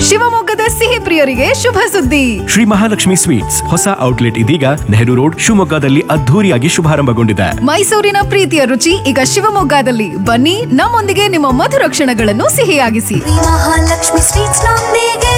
ಶಿವಮೊಗ್ಗದ ಸಿಹಿ ಪ್ರಿಯರಿಗೆ ಶುಭ ಸುದ್ದಿ ಶ್ರೀ ಮಹಾಲಕ್ಷ್ಮಿ ಸ್ವೀಟ್ಸ್ ಹೊಸ ಔಟ್ಲೆಟ್ ಇದೀಗ ನೆಹರು ರೋಡ್ ಶಿವಮೊಗ್ಗದಲ್ಲಿ ಅದ್ಧೂರಿಯಾಗಿ ಶುಭಾರಂಭಗೊಂಡಿದೆ ಮೈಸೂರಿನ ಪ್ರೀತಿಯ ರುಚಿ ಈಗ ಶಿವಮೊಗ್ಗದಲ್ಲಿ ಬನ್ನಿ ನಮ್ಮೊಂದಿಗೆ ನಿಮ್ಮ ಮಧುರ ಕ್ಷಣಗಳನ್ನು ಸಿಹಿಯಾಗಿಸಿ ಮಹಾಲಕ್ಷ್ಮಿ ಸ್ವೀಟ್ಸ್ ನೊಂದಿಗೆ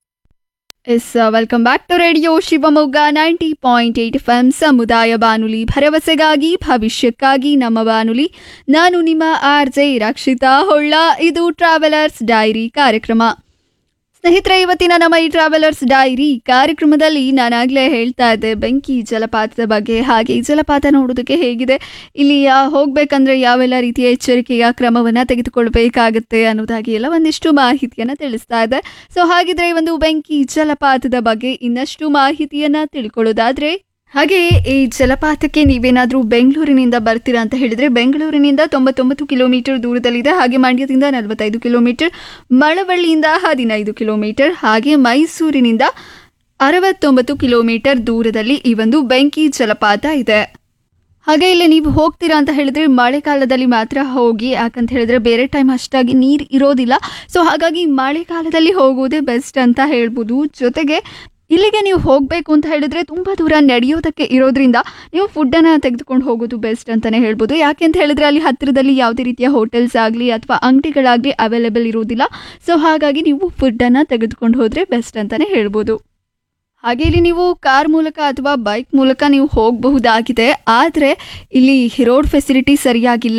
yes welcome back to radio Shivamogga ninety point eight F M ಸಮುದಾಯ ಬಾನುಲಿ ಭರವಸೆಗಾಗಿ ಭವಿಷ್ಯಕ್ಕಾಗಿ ನಮ್ಮ ಬಾನುಲಿ ನಾನು ನಿಮ್ಮ ಆರ್ ಜೆ ರಕ್ಷಿತಾ ಹೊಳ್ಳ ಇದು ಟ್ರಾವೆಲರ್ಸ್ ಡೈರಿ ಕಾರ್ಯಕ್ರಮ ಸ್ನೇಹಿತರೆ ಇವತ್ತಿನ ನಮ್ಮ ಈ ಟ್ರಾವೆಲರ್ಸ್ ಡೈರಿ ಕಾರ್ಯಕ್ರಮದಲ್ಲಿ ನಾನಾಗಲೇ ಹೇಳ್ತಾ ಇದ್ದೆ ಬೆಂಕಿ ಜಲಪಾತದ ಬಗ್ಗೆ ಹಾಗೆ ಈ ಜಲಪಾತ ನೋಡೋದಕ್ಕೆ ಹೇಗಿದೆ ಇಲ್ಲಿ ಯಾ- ಹೋಗ್ಬೇಕಂದ್ರೆ ಯಾವೆಲ್ಲ ರೀತಿಯ ಎಚ್ಚರಿಕೆಯ ಕ್ರಮವನ್ನು ತೆಗೆದುಕೊಳ್ಬೇಕಾಗತ್ತೆ ಅನ್ನೋದಾಗಿ ಎಲ್ಲ ಒಂದಿಷ್ಟು ಮಾಹಿತಿಯನ್ನು ತಿಳಿಸ್ತಾ ಇದೆ ಸೊ ಹಾಗಿದ್ರೆ ಈ ಒಂದು ಬೆಂಕಿ ಜಲಪಾತದ ಬಗ್ಗೆ ಇನ್ನಷ್ಟು ಮಾಹಿತಿಯನ್ನ ತಿಳ್ಕೊಳ್ಳೋದಾದ್ರೆ ಹಾಗೆ ಈ ಜಲಪಾತಕ್ಕೆ ನೀವೇನಾದರೂ ಬೆಂಗಳೂರಿನಿಂದ ಬರ್ತೀರಾ ಅಂತ ಹೇಳಿದ್ರೆ ಬೆಂಗಳೂರಿನಿಂದ ತೊಂಬತ್ತೊಂಬತ್ತು ಕಿಲೋಮೀಟರ್ ದೂರದಲ್ಲಿದೆ ಹಾಗೆ ಮಂಡ್ಯದಿಂದ ನಲವತ್ತೈದು ಕಿಲೋಮೀಟರ್ ಮಳವಳ್ಳಿಯಿಂದ ಹದಿನೈದು ಕಿಲೋಮೀಟರ್ ಹಾಗೆ ಮೈಸೂರಿನಿಂದ ಅರವತ್ತೊಂಬತ್ತು ಕಿಲೋಮೀಟರ್ ದೂರದಲ್ಲಿ ಈ ಒಂದು ಬೆಂಕಿ ಜಲಪಾತ ಇದೆ ಹಾಗೆ ಇಲ್ಲಿ ನೀವು ಹೋಗ್ತೀರಾ ಅಂತ ಹೇಳಿದ್ರೆ ಮಳೆಗಾಲದಲ್ಲಿ ಮಾತ್ರ ಹೋಗಿ ಯಾಕಂತ ಹೇಳಿದ್ರೆ ಬೇರೆ ಟೈಮ್ ಅಷ್ಟಾಗಿ ನೀರು ಇರೋದಿಲ್ಲ ಸೊ ಹಾಗಾಗಿ ಮಳೆಗಾಲದಲ್ಲಿ ಹೋಗೋದೇ ಬೆಸ್ಟ್ ಅಂತ ಹೇಳ್ಬೋದು ಜೊತೆಗೆ ಇಲ್ಲಿಗೆ ನೀವು ಹೋಗಬೇಕು ಅಂತ ಹೇಳಿದ್ರೆ ತುಂಬ ದೂರ ನಡೆಯೋದಕ್ಕೆ ಇರೋದ್ರಿಂದ ನೀವು ಫುಡ್ಡನ್ನು ತೆಗೆದುಕೊಂಡು ಹೋಗೋದು ಬೆಸ್ಟ್ ಅಂತಲೇ ಹೇಳ್ಬೋದು ಯಾಕೆ ಅಂತ ಹೇಳಿದ್ರೆ ಅಲ್ಲಿ ಹತ್ತಿರದಲ್ಲಿ ಯಾವುದೇ ರೀತಿಯ ಹೋಟೆಲ್ಸ್ ಆಗಲಿ ಅಥವಾ ಅಂಗಡಿಗಳಾಗಲಿ ಅವೈಲೇಬಲ್ ಇರೋದಿಲ್ಲ ಸೊ ಹಾಗಾಗಿ ನೀವು ಫುಡ್ಡನ್ನು ತೆಗೆದುಕೊಂಡು ಹೋದರೆ ಬೆಸ್ಟ್ ಅಂತಲೇ ಹೇಳ್ಬೋದು ಹಾಗೆ ಇಲ್ಲಿ ನೀವು ಕಾರ್ ಮೂಲಕ ಅಥವಾ ಬೈಕ್ ಮೂಲಕ ನೀವು ಹೋಗಬಹುದಾಗಿದೆ ಆದರೆ ಇಲ್ಲಿ ರೋಡ್ ಫೆಸಿಲಿಟಿ ಸರಿಯಾಗಿಲ್ಲ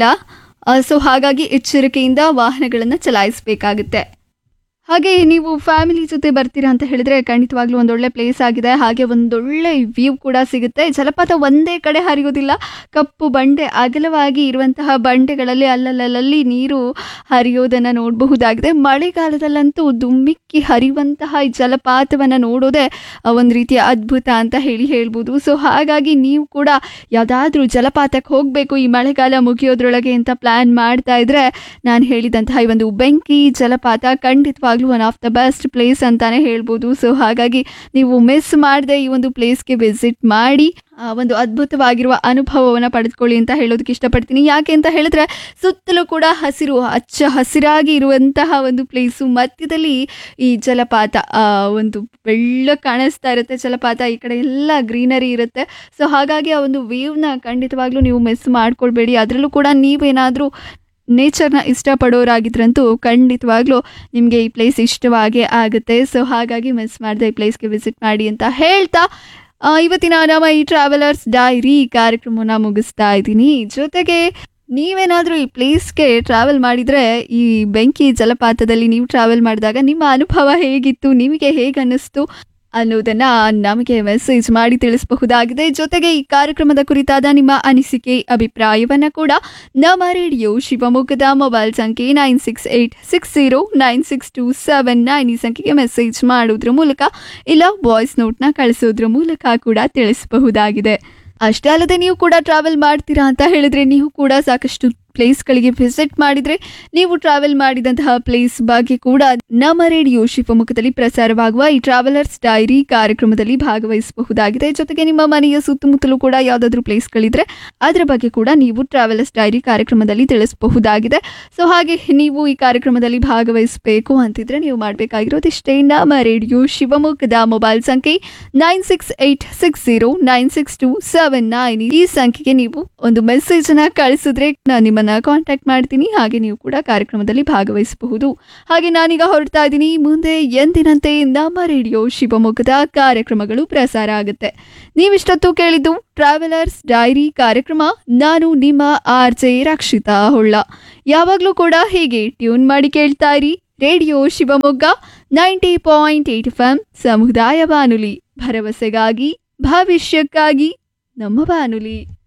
ಸೊ ಹಾಗಾಗಿ ಎಚ್ಚರಿಕೆಯಿಂದ ವಾಹನಗಳನ್ನು ಚಲಾಯಿಸಬೇಕಾಗುತ್ತೆ ಹಾಗೆ ನೀವು ಫ್ಯಾಮಿಲಿ ಜೊತೆ ಬರ್ತೀರಾ ಅಂತ ಹೇಳಿದ್ರೆ ಖಂಡಿತವಾಗ್ಲೂ ಒಂದೊಳ್ಳೆ ಪ್ಲೇಸ್ ಆಗಿದೆ ಹಾಗೆ ಒಂದೊಳ್ಳೆ ವ್ಯೂ ಕೂಡ ಸಿಗುತ್ತೆ ಜಲಪಾತ ಒಂದೇ ಕಡೆ ಹರಿಯೋದಿಲ್ಲ ಕಪ್ಪು ಬಂಡೆ ಅಗಲವಾಗಿ ಇರುವಂತಹ ಬಂಡೆಗಳಲ್ಲಿ ಅಲ್ಲಲ್ಲಲ್ಲಿ ನೀರು ಹರಿಯೋದನ್ನು ನೋಡಬಹುದಾಗಿದೆ ಮಳೆಗಾಲದಲ್ಲಂತೂ ದುಮ್ಮಿಕ್ಕಿ ಹರಿಯುವಂತಹ ಈ ಜಲಪಾತವನ್ನು ನೋಡೋದೇ ಒಂದು ರೀತಿಯ ಅದ್ಭುತ ಅಂತ ಹೇಳಿ ಹೇಳ್ಬೋದು ಸೊ ಹಾಗಾಗಿ ನೀವು ಕೂಡ ಯಾವುದಾದ್ರೂ ಜಲಪಾತಕ್ಕೆ ಹೋಗಬೇಕು ಈ ಮಳೆಗಾಲ ಮುಗಿಯೋದ್ರೊಳಗೆ ಅಂತ ಪ್ಲ್ಯಾನ್ ಮಾಡ್ತಾ ಇದ್ರೆ ನಾನು ಹೇಳಿದಂತಹ ಈ ಒಂದು ಬೆಂಕಿ ಜಲಪಾತ ಖಂಡಿತವಾಗ್ಲೂ one of the best place ಅಂತಾನೆ ಹೇಳ್ಬೋದು ಸೊ ಹಾಗಾಗಿ ನೀವು ಮಿಸ್ ಮಾಡದೆ ಈ ಒಂದು ಪ್ಲೇಸ್ಗೆ ವಿಸಿಟ್ ಮಾಡಿ ಆ, ಒಂದು ಅದ್ಭುತವಾಗಿರುವ ಅನುಭವವನ್ನು ಪಡೆದುಕೊಳ್ಳಿ ಅಂತ ಹೇಳೋದಕ್ಕೆ ಇಷ್ಟಪಡ್ತೀನಿ ಯಾಕೆ ಅಂತ ಹೇಳಿದ್ರೆ ಸುತ್ತಲೂ ಕೂಡ ಹಸಿರು ಹಚ್ಚ ಹಸಿರಾಗಿ ಇರುವಂತಹ ಒಂದು ಪ್ಲೇಸು ಮಧ್ಯದಲ್ಲಿ ಈ ಜಲಪಾತ ಆ, ಒಂದು ಬೆಳ್ಳ ಕಾಣಿಸ್ತಾ ಇರುತ್ತೆ ಜಲಪಾತ ಈ ಕಡೆ ಎಲ್ಲ ಗ್ರೀನರಿ ಇರುತ್ತೆ ಸೊ ಹಾಗಾಗಿ ಆ ಒಂದು ವ್ಯೂವ್ನ ಖಂಡಿತವಾಗ್ಲೂ ನೀವು ಮಿಸ್ ಮಾಡ್ಕೊಳ್ಬೇಡಿ ಅದರಲ್ಲೂ ಕೂಡ ನೀವೇನಾದರೂ ನೇಚರ್ನ ಇಷ್ಟಪಡೋರಾಗಿದ್ರಂತೂ ಖಂಡಿತವಾಗ್ಲೂ ನಿಮಗೆ ಈ ಪ್ಲೇಸ್ ಇಷ್ಟವಾಗೇ ಆಗುತ್ತೆ ಸೊ ಹಾಗಾಗಿ ಮಿಸ್ ಮಾಡದೆ ಈ ಪ್ಲೇಸ್ಗೆ ವಿಸಿಟ್ ಮಾಡಿ ಅಂತ ಹೇಳ್ತಾ ಆ, ಇವತ್ತಿನ ನಮ್ಮ ಈ ಟ್ರಾವೆಲರ್ಸ್ ಡೈರಿ ಕಾರ್ಯಕ್ರಮನ ಮುಗಿಸ್ತಾ ಇದ್ದೀನಿ ಜೊತೆಗೆ ನೀವೇನಾದರೂ ಈ ಪ್ಲೇಸ್ಗೆ ಟ್ರಾವೆಲ್ ಮಾಡಿದರೆ ಈ ಬೆಂಕಿ ಜಲಪಾತದಲ್ಲಿ ನೀವು ಟ್ರಾವೆಲ್ ಮಾಡಿದಾಗ ನಿಮ್ಮ ಅನುಭವ ಹೇಗಿತ್ತು ನಿಮಗೆ ಹೇಗೆ ಅನ್ನಿಸ್ತು ಅನ್ನೋದನ್ನ ನಮಗೆ ಮೆಸೇಜ್ ಮಾಡಿ ತಿಳಿಸಬಹುದಾಗಿದೆ ಜೊತೆಗೆ ಈ ಕಾರ್ಯಕ್ರಮದ ಕುರಿತಾದ ನಿಮ್ಮ ಅನಿಸಿಕೆ ಅಭಿಪ್ರಾಯವನ್ನ ಕೂಡ ನಮ್ಮ ರೇಡಿಯೋ ಶಿವಮೊಗ್ಗದ ಮೊಬೈಲ್ ಸಂಖ್ಯೆ nine six eight six zero nine six two seven nine ಈ ಸಂಖ್ಯೆಗೆ ಮೆಸೇಜ್ ಮಾಡೋದ್ರ ಮೂಲಕ ಇಲ್ಲ ವಾಯ್ಸ್ ನೋಟ್ನ ಕಳಿಸೋದ್ರ ಮೂಲಕ ಕೂಡ ತಿಳಿಸಬಹುದಾಗಿದೆ ಅಷ್ಟೇ ಅಲ್ಲದೆ ನೀವು ಕೂಡ ಟ್ರಾವೆಲ್ ಮಾಡ್ತೀರಾ ಅಂತ ಹೇಳಿದ್ರೆ ನೀವು ಕೂಡ ಸಾಕಷ್ಟು ಪ್ಲೇಸ್ಗಳಿಗೆ ವಿಸಿಟ್ ಮಾಡಿದರೆ ನೀವು ಟ್ರಾವೆಲ್ ಮಾಡಿದಂತಹ ಪ್ಲೇಸ್ ಬಗ್ಗೆ ಕೂಡ ನಮ್ಮ ರೇಡಿಯೋ ಶಿವಮೊಗ್ಗದಲ್ಲಿ ಪ್ರಸಾರವಾಗುವ ಈ ಟ್ರಾವೆಲರ್ಸ್ ಡೈರಿ ಕಾರ್ಯಕ್ರಮದಲ್ಲಿ ಭಾಗವಹಿಸಬಹುದಾಗಿದೆ ಜೊತೆಗೆ ನಿಮ್ಮ ಮನೆಯ ಸುತ್ತಮುತ್ತಲೂ ಕೂಡ ಯಾವುದಾದ್ರೂ ಪ್ಲೇಸ್ಗಳಿದ್ರೆ ಅದರ ಬಗ್ಗೆ ಕೂಡ ನೀವು ಟ್ರಾವೆಲರ್ಸ್ ಡೈರಿ ಕಾರ್ಯಕ್ರಮದಲ್ಲಿ ತಿಳಿಸಬಹುದಾಗಿದೆ ಸೊ ಹಾಗೆ ನೀವು ಈ ಕಾರ್ಯಕ್ರಮದಲ್ಲಿ ಭಾಗವಹಿಸಬೇಕು ಅಂತಿದ್ರೆ ನೀವು ಮಾಡಬೇಕಾಗಿರೋದಿಷ್ಟೇ ನಮ್ಮ ರೇಡಿಯೋ ಶಿವಮೊಗ್ಗದ ಮೊಬೈಲ್ ಸಂಖ್ಯೆ nine six eight six zero nine six two seven nine ಈ ಸಂಖ್ಯೆಗೆ ನೀವು ಒಂದು ಮೆಸೇಜ್ ಅನ್ನ ಕಳಿಸಿದ್ರೆ ನಾನು ನಿಮ್ಮನ್ನ ಕಾಂಟ್ಯಾಕ್ಟ್ ಮಾಡ್ತೀನಿ ಹಾಗೆ ನೀವು ಕೂಡ ಕಾರ್ಯಕ್ರಮದಲ್ಲಿ ಭಾಗವಹಿಸಬಹುದು ಹಾಗೆ ನಾನೀಗ ಹೊರಡ್ತಾ ಇದ್ದೀನಿ ಮುಂದೆ ಎಂದಿನಂತೆ ನಮ್ಮ ರೇಡಿಯೋ ಶಿವಮೊಗ್ಗದ ಕಾರ್ಯಕ್ರಮಗಳು ಪ್ರಸಾರ ಆಗುತ್ತೆ ನೀವಿಷ್ಟೊತ್ತು ಕೇಳಿದ್ದು ಟ್ರಾವೆಲರ್ಸ್ ಡೈರಿ ಕಾರ್ಯಕ್ರಮ ನಾನು ನಿಮ್ಮ ಆರ್ ಜೆ ರಕ್ಷಿತಾ ಹೊಳ್ಳ ಯಾವಾಗಲೂ ಕೂಡ ಹೀಗೆ ಟ್ಯೂನ್ ಮಾಡಿ ಕೇಳ್ತಾ ಇರಿ radio Shivamogga ninety point eight F M ಸಮುದಾಯ ಬಾನುಲಿ ಭರವಸೆಗಾಗಿ ಭವಿಷ್ಯಕ್ಕಾಗಿ ನಮ್ಮ ಬಾನುಲಿ